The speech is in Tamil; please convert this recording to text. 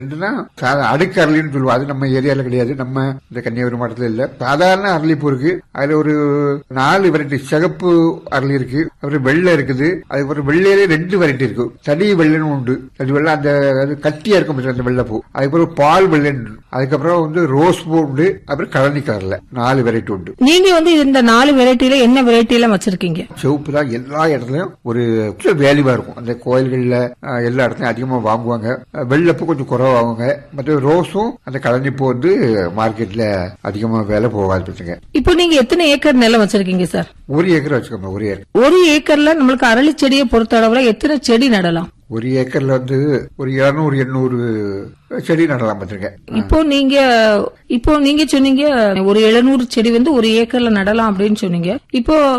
ரெண்டுனா சாதா அடுக்கு அரளின்னு சொல்லுவோம் அது நம்ம ஏரியால கிடையாது நம்ம இந்த கன்னியாகுமரி மாவட்டத்துல இல்ல சாதாரண அரளிப்பூ இருக்கு அதுல ஒரு நாலு வெரைட்டி சிகப்பு அரளி இருக்கு அப்புறம் வெள்ளை இருக்குது அதுக்கப்புறம் வெள்ளையிலே ரெண்டு வெரைட்டி இருக்கு தனி வெள்ளைன்னு உண்டு தனி வெள்ளை அந்த அது கட்டியா இருக்கும் பாத்தீங்களா அந்த வெள்ளைப்பூ அதுக்கப்புறம் பால் வெள்ளைன்னு உண்டு. அதுக்கப்புறம் வந்து ரோஸ் பூ உண்டு அப்புறம் கழனி கலர்ல நாலு வெரைட்டி உண்டு நீங்க வந்து இந்த நாலு வெரைட்டில என்ன வெரைட்டி எல்லாம் வச்சிருக்கீங்க சிவப்பு தான் எல்லா இடத்துலயும் ஒரு வேல்யூவா இருக்கும் அந்த கோயில்கள்ல அஹ், எல்லா இடத்துலயும் அதிகமா வாங்குவாங்க அஹ், வெள்ளைப்பூ கொஞ்சம் குறைவா வாங்குவாங்க மற்ற ரோஸும் அந்த கலனிப்பூ வந்து மார்க்கெட்ல அதிகமா விலை போகாது பாத்துங்க இப்போ நீங்க எத்தனை ஏக்கர் நிலம் வச்சிருக்கீங்க சார் ஒரு ஏக்கர் வச்சுக்கோங்க ஒரு ஏக்கர் ஒரு ஏக்கர்ல நம்மளுக்கு அரளி செடியை பொறுத்த அளவுல எத்தனை செடி நடலாம் ஒரு ஏக்கர்ல வந்து ஒரு இருநூறு எண்ணூறு செடி நடலாம் பாத்துருங்க இப்போ நீங்க இப்போ நீங்க சொன்னீங்க ஒரு எழுநூறு செடி வந்து ஒரு ஏக்கர்ல நடலாம் அப்படின்னு சொன்னீங்க இப்போ